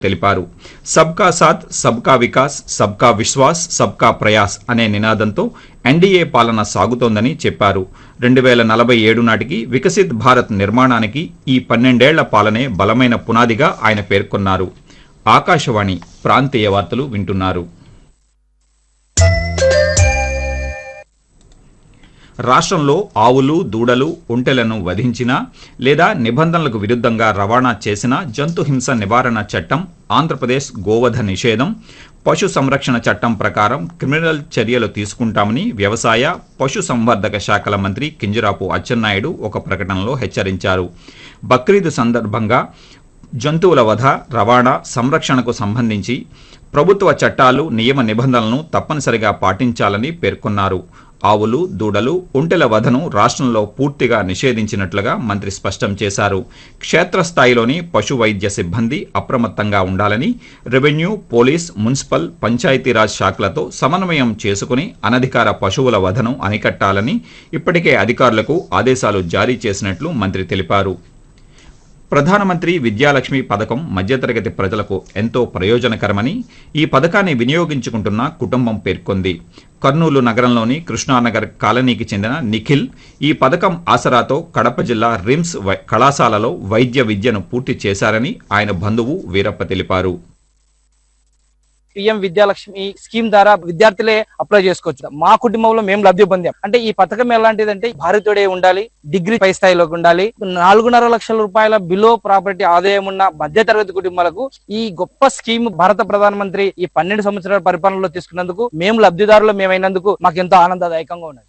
తెలిపారు సబ్కా సాత్ సబ్కా వికాస్ సబ్కా విశ్వాస్ సబ్కా ప్రయాస్ అనే నినాదంతో ఎన్డీఏ పాలన సాగుతోందని చెప్పారు రెండు వేల నలభై ఏడు నాటికి వికసిత్ భారత్ నిర్మాణానికి ఈ పన్నెండేళ్ల పాలనే బలమైన పునాదిగా ఆయన పేర్కొన్నారు ఆకాశవాణి ప్రాంతీయ వార్తలు వింటున్నారు రాష్ట్రంలో ఆవులు దూడలు ఒంటెలను వధించినా లేదా నిబంధనలకు విరుద్ధంగా రవాణా చేసిన జంతు హింస నివారణ చట్టం ఆంధ్రప్రదేశ్ గోవధ నిషేధం పశు సంరక్షణ చట్టం ప్రకారం క్రిమినల్ చర్యలు తీసుకుంటామని వ్యవసాయ పశు సంవర్ధక శాఖల మంత్రి కింజరాపు అచ్చెన్నాయుడు ఒక ప్రకటనలో హెచ్చరించారు బక్రీద్ సందర్భంగా జంతువుల వధ రవాణా సంరక్షణకు సంబంధించి ప్రభుత్వ చట్టాలు నియమ నిబంధనలను తప్పనిసరిగా పాటించాలని పేర్కొన్నారు ఆవులు దూడలు ఒంటెల వధను రాష్ట్రంలో పూర్తిగా నిషేధించినట్లుగా మంత్రి స్పష్టం చేశారు క్షేత్రస్థాయిలోని పశు వైద్య సిబ్బంది అప్రమత్తంగా ఉండాలని రెవెన్యూ పోలీస్ మున్సిపల్ పంచాయతీరాజ్ శాఖలతో సమన్వయం చేసుకుని అనధికార పశువుల వధను అరికట్టాలని ఇప్పటికే అధికారులకు ఆదేశాలు జారీ చేసినట్లు మంత్రి తెలిపారు ప్రధానమంత్రి విద్యాలక్ష్మి పథకం మధ్యతరగతి ప్రజలకు ఎంతో ప్రయోజనకరమని ఈ పథకాన్ని వినియోగించుకుంటున్న కుటుంబం పేర్కొంది కర్నూలు నగరంలోని కృష్ణానగర్ కాలనీకి చెందిన నిఖిల్ ఈ పథకం ఆసరాతో కడప జిల్లా రిమ్స్ వై- కళాశాలలో వైద్య విద్యను పూర్తి చేశారని ఆయన బంధువు వీరప్ప తెలిపారు పిఎం విద్యాలక్ష్మి స్కీమ్ ద్వారా విద్యార్థులే అప్లై చేసుకోవచ్చు మా కుటుంబంలో మేము లబ్ధి పొందాం అంటే ఈ పథకం ఎలాంటిదంటే భారతీయుడే ఉండాలి డిగ్రీ పై స్థాయిలోకి ఉండాలి నాలుగున్నర లక్షల రూపాయల బిలో ప్రాపర్టీ ఆదాయం ఉన్న మధ్య తరగతి కుటుంబాలకు ఈ గొప్ప స్కీమ్ భారత ప్రధానమంత్రి ఈ పన్నెండు సంవత్సరాల పరిపాలనలో తీసుకున్నందుకు మేము లబ్ధిదారులు మేమైనందుకు మాకు ఎంతో ఆనందదాయకంగా ఉన్నది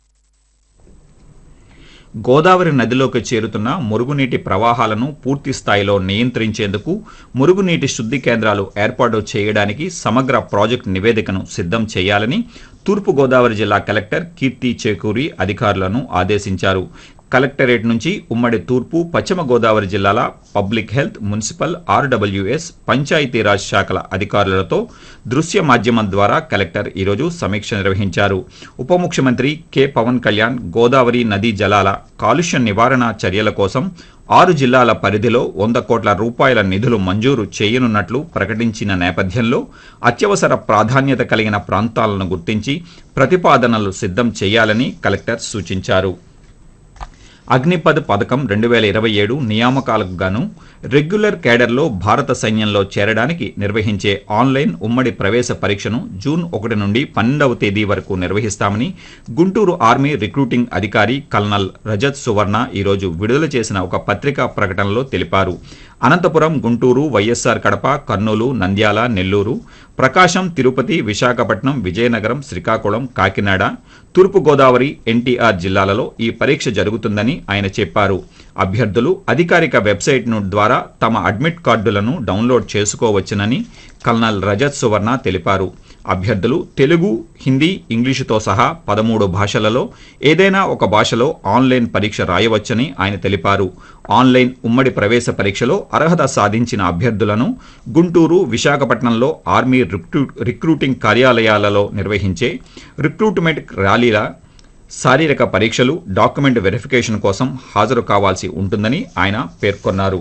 గోదావరి నదిలోకి చేరుతున్న మురుగునీటి ప్రవాహాలను పూర్తి స్థాయిలో నియంత్రించేందుకు మురుగునీటి శుద్ధి కేంద్రాలు ఏర్పాటు చేయడానికి సమగ్ర ప్రాజెక్టు నివేదికను సిద్ధం చేయాలని తూర్పు గోదావరి జిల్లా కలెక్టర్ కీర్తి చేకూరి అధికారులను ఆదేశించారు కలెక్టరేట్ నుంచి ఉమ్మడి తూర్పు పశ్చిమ గోదావరి జిల్లాల public health municipal RWS Panchayatiraj శాఖల అధికారులతో దృశ్య మాధ్యమం ద్వారా కలెక్టర్ ఈరోజు సమీక్ష నిర్వహించారు ఉప ముఖ్యమంత్రి కె పవన్ కళ్యాణ్ గోదావరి నదీ జలాల కాలుష్య నివారణ చర్యల కోసం ఆరు జిల్లాల పరిధిలో వంద కోట్ల రూపాయల నిధులు మంజూరు చేయనున్నట్లు ప్రకటించిన నేపథ్యంలో అత్యవసర ప్రాధాన్యత కలిగిన ప్రాంతాలను గుర్తించి ప్రతిపాదనలు సిద్ధం చేయాలని కలెక్టర్ సూచించారు అగ్నిపథ్ పథకం రెండు వేల ఇరవై ఏడు నియామకాలకు గాను రెగ్యులర్ కేడర్లో భారత సైన్యంలో చేరడానికి నిర్వహించే ఆన్లైన్ ఉమ్మడి ప్రవేశ పరీక్షను జూన్ ఒకటి నుండి పన్నెండవ తేదీ వరకు నిర్వహిస్తామని గుంటూరు ఆర్మీ రిక్రూటింగ్ అధికారి కల్నల్ రజత్ సువర్ణ ఈరోజు విడుదల చేసిన ఒక పత్రికా ప్రకటనలో తెలిపారు అనంతపురం గుంటూరు వైఎస్ఆర్ కడప కర్నూలు నంద్యాల నెల్లూరు ప్రకాశం తిరుపతి విశాఖపట్నం విజయనగరం శ్రీకాకుళం కాకినాడ తూర్పుగోదావరి ఎన్టీఆర్ జిల్లాలలో ఈ పరీక్ష జరుగుతుందని ఆయన చెప్పారు అభ్యర్థులు అధికారిక వెబ్సైట్ను ద్వారా తమ అడ్మిట్ కార్డులను డౌన్లోడ్ చేసుకోవచ్చునని కల్నల్ రజత్ సువర్ణ తెలిపారు అభ్యర్థులు తెలుగు హిందీ ఇంగ్లీషుతో సహా పదమూడు భాషలలో ఏదైనా ఒక భాషలో ఆన్లైన్ పరీక్ష రాయవచ్చని ఆయన తెలిపారు ఆన్లైన్ ఉమ్మడి ప్రవేశ పరీక్షలో అర్హత సాధించిన అభ్యర్థులను గుంటూరు విశాఖపట్నంలో ఆర్మీ రిక్రూ రిక్రూటింగ్ కార్యాలయాలలో నిర్వహించే రిక్రూట్మెంట్ ర్యాలీల శారీరక పరీక్షలు డాక్యుమెంట్ వెరిఫికేషన్ కోసం హాజరు కావాల్సి ఉంటుందని ఆయన పేర్కొన్నారు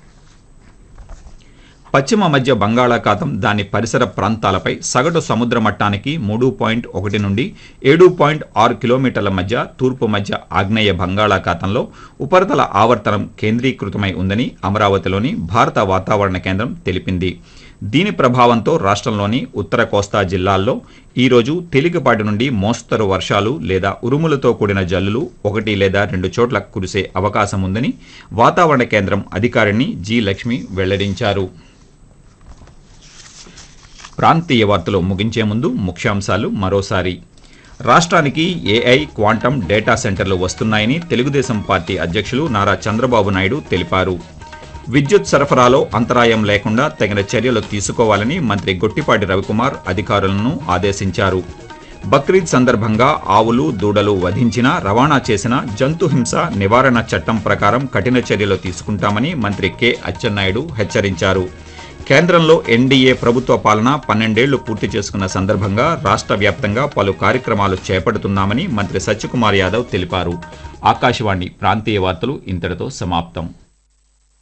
పశ్చిమ మధ్య బంగాళాఖాతం దాని పరిసర ప్రాంతాలపై సగటు సముద్ర మట్టానికి మూడు పాయింట్ ఒకటి నుండి ఏడు పాయింట్ ఆరు కిలోమీటర్ల మధ్య తూర్పు మధ్య ఆగ్నేయ బంగాళాఖాతంలో ఉపరితల ఆవర్తనం కేంద్రీకృతమై ఉందని అమరావతిలోని భారత వాతావరణ కేంద్రం తెలిపింది దీని ప్రభావంతో రాష్ట్రంలోని ఉత్తర కోస్తా జిల్లాల్లో ఈరోజు తేలికపాటి నుండి మోస్తరు వర్షాలు లేదా ఉరుములతో కూడిన జల్లులు ఒకటి లేదా రెండు చోట్ల కురిసే అవకాశం ఉందని వాతావరణ కేంద్రం అధికారిని జి లక్ష్మి వెల్లడించారు ప్రాంతీయ వార్తలు ముగించే ముందు ముఖ్యాంశాలు మరోసారి రాష్ట్రానికి ఏఐ క్వాంటం డేటా సెంటర్లు వస్తున్నాయని తెలుగుదేశం పార్టీ అధ్యక్షులు నారా చంద్రబాబు నాయుడు తెలిపారు విద్యుత్ సరఫరాలో అంతరాయం లేకుండా తగిన చర్యలు తీసుకోవాలని మంత్రి గొట్టిపాటి రవికుమార్ అధికారులను ఆదేశించారు బక్రీద్ సందర్భంగా ఆవులు దూడలు వధించిన రవాణా చేసిన జంతు హింస నివారణ చట్టం ప్రకారం కఠిన చర్యలు తీసుకుంటామని మంత్రి కె అచ్చెన్నాయుడు హెచ్చరించారు కేంద్రంలో ఎన్డీఏ ప్రభుత్వ పాలన పన్నెండేళ్లు పూర్తి చేసుకున్న సందర్భంగా రాష్ట్ర వ్యాప్తంగా పలు కార్యక్రమాలు చేపడుతున్నామని మంత్రి సత్యకుమార్ యాదవ్ తెలిపారు ఆకాశవాణి ప్రాంతీయ వార్తలు ఇంతటితో సమాప్తం